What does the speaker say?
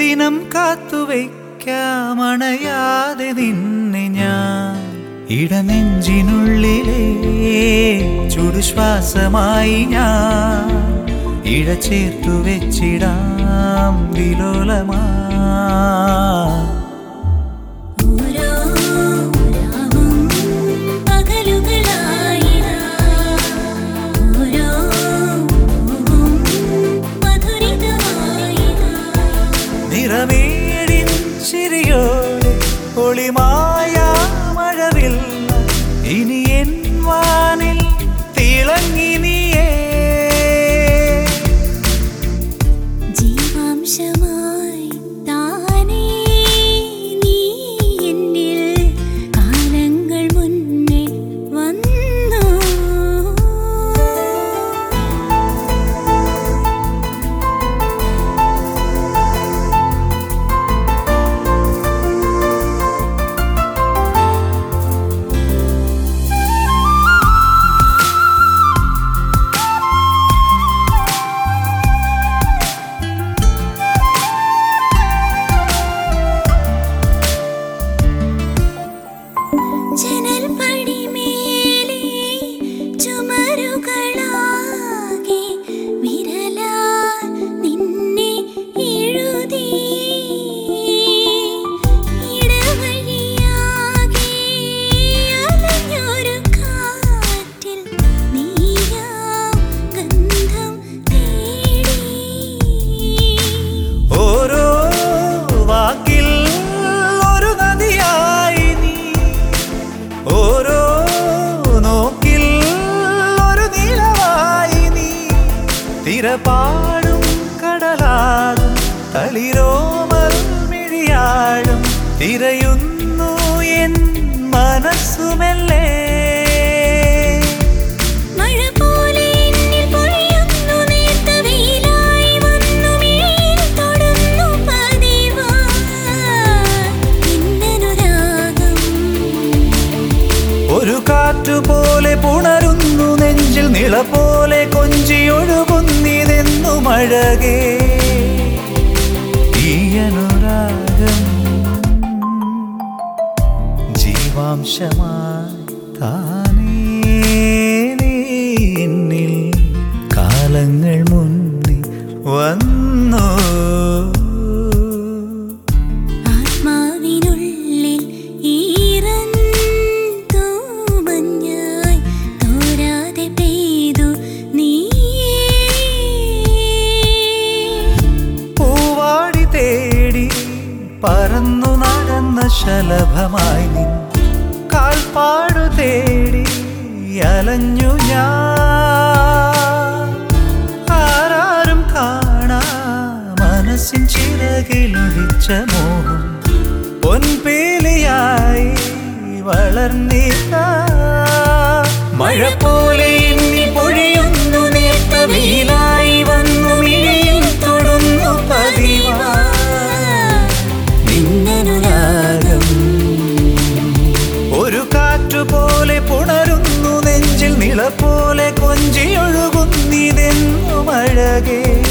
ദിനം കാത്തുവയ്ക്കാമണയാതെ നിന്നെ ഞാൻ ഇടനെഞ്ചിനുള്ളിലെ ചുടുശ്വാസമായി ഞാൻ ഇഴ ചേർത്തു വെച്ചിടാം വിലോലമാ ഓരോ രാവും പകലുകളായിരാ ഓരോ പൂവും മധുരിതമായിരാ നിറമേടിൻ ചിരിയോടെ ഒളിമായ മഴവിൽ ഇനി എൻ വാനിൽ തിളങ്ങി നീയേ ജീവാംശമായി താനേ നീ എന്നിൽ കാലങ്ങൾ മുന്നേ വന്നു ജനൽ പടിമേലെ ചുമരുകളാകെ വിരലാൽ നിന്നെ എഴുതി ഇടവഴിയാകെ അലഞ്ഞൊരു കാറ്റിൽ നീയാം ഗന്ധം തേടി ഓരോ വാക്കിൽ ഒരു നദിയായി നീ ഓരോ നോക്കിൽ ഒരു നിലവായി നീ തിരപാടും കടലാകും തളിരോമൽ മിഴിയാഴും തിരയുന്നു എൻ മനസ്സുമെല്ലേ മഴ പോലെ എന്നിൽ പൊഴിയുന്നു നേർത്ത വെയിലായി വന്നു മിഴിയിൽ തൊടുന്നു പതിവായി ഇന്നനുരാഗം ഒരു കാറ്റുപോലെ പുണരുന്നു നെഞ്ചിൽ നിള പോലെ കൊഞ്ചിയൊഴുകുന്നിതെന്നു മഴകേ ഈ അനുരാഗം ജീവാംശമായി താനേ നീ എന്നിൽ കാലങ്ങൾ മുന്നേ വന്നു ആത്മാവിനുള്ളിൽ ഈറൻ തൂമഞ്ഞായി തോരാതെ പെയ്തു നീയേ പൂവാടി തേടി പറന്നു നടന്ന ശലഭമായി നിൻ കാൽപ്പാടു തേടി അലഞ്ഞു ഞാൻ ആരാരും കാണാ മനസ്സിൻ ചിറകിലൊഴിച്ച മോഹം പൊൻപേലിയായി വളർന്നിത മഴ പോലെ ഇന്നി പൊഴിയുന്നു നേർത്ത വെയിലായി വന്നു മിഴിയിൽ തൊടുന്നു പതിവാ നിന്നനുരാഗം ഒരു കാറ്റുപോലെ പുണരുന്നു നെഞ്ചിൽ നിള പോലെ കൊഞ്ചിയൊഴുകുന്നിതെന്നു മഴകേ